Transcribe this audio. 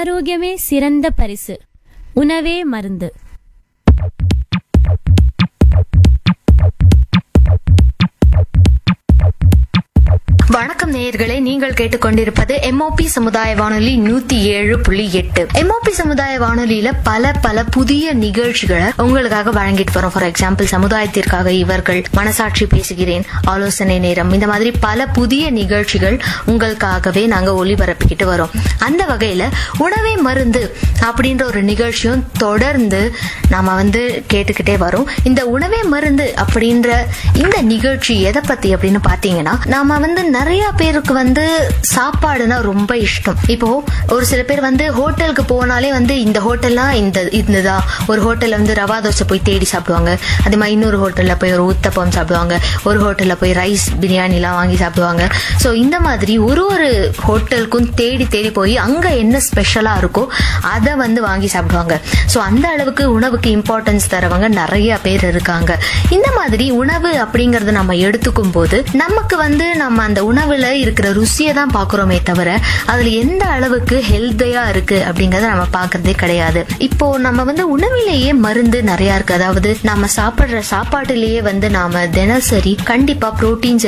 ஆரோக்கியமே சிறந்த பரிசு உணவே மருந்து வணக்கம் நேயர்களே நீங்கள் கேட்டுக்கொண்டிருப்பது எம்ஓபி சமுதாய வானொலி நூத்தி ஏழு புள்ளி எட்டு எம்ஓபி சமுதாய வானொலியில பல பல புதிய நிகழ்ச்சிகளை உங்களுக்காக வழங்கிட்டு வரோம் ஃபார் எக்ஸாம்பிள் சமுதாயத்திற்காக இவர்கள் மனசாட்சி பேசுகிறேன் ஆலோசனை நேரம் இந்த மாதிரி பல புதிய நிகழ்ச்சிகள் உங்களுக்காகவே நாங்க ஒளிபரப்பிக்கிட்டு வரோம் அந்த வகையில உணவே மருந்து அப்படின்ற ஒரு நிகழ்ச்சியும் தொடர்ந்து நாம வந்து கேட்டுக்கிட்டே வரோம் இந்த உணவே மருந்து அப்படின்ற இந்த நிகழ்ச்சி எதை பத்தி அப்படின்னு பாத்தீங்கன்னா நாம வந்து நிறைய பேருக்கு வந்து சாப்பாடுனா ரொம்ப இஷ்டம் இப்போ ஒரு சில பேர் வந்து ஹோட்டலுக்கு போனாலே வந்து இந்த ஹோட்டல்லாம் இந்த இதுதான் ஒரு ஹோட்டல்ல வந்து ரவா தோசை போய் தேடி சாப்பிடுவாங்க அதே மாதிரி இன்னொரு ஹோட்டல்ல போய் ஒரு உத்தப்பம் சாப்பிடுவாங்க ஒரு ஹோட்டல்ல போய் ரைஸ் பிரியாணிலாம் வாங்கி சாப்பிடுவாங்க ஸோ இந்த மாதிரி ஒரு ஒரு ஹோட்டலுக்கும் தேடி தேடி போய் அங்க என்ன ஸ்பெஷலா இருக்கோ அதை வந்து வாங்கி சாப்பிடுவாங்க ஸோ அந்த அளவுக்கு உணவுக்கு இம்பார்ட்டன்ஸ் தரவங்க நிறைய பேர் இருக்காங்க இந்த மாதிரி உணவு அப்படிங்கறத நம்ம எடுத்துக்கும் போது நமக்கு வந்து நம்ம அந்த உணவுல இருக்கிற ருசியை தான் பாக்குறோமே தவிர அதுல எந்த அளவுக்கு ஹெல்த்தியா இருக்கு அப்படிங்கறத நம்ம பாக்குறதே கிடையாது இப்போ நம்ம வந்து உணவிலேயே மருந்து நிறைய இருக்கு அதாவது நம்ம சாப்பிடுற சாப்பாட்டிலேயே வந்து நாம தினசரி கண்டிப்பா புரோட்டீன்ஸ்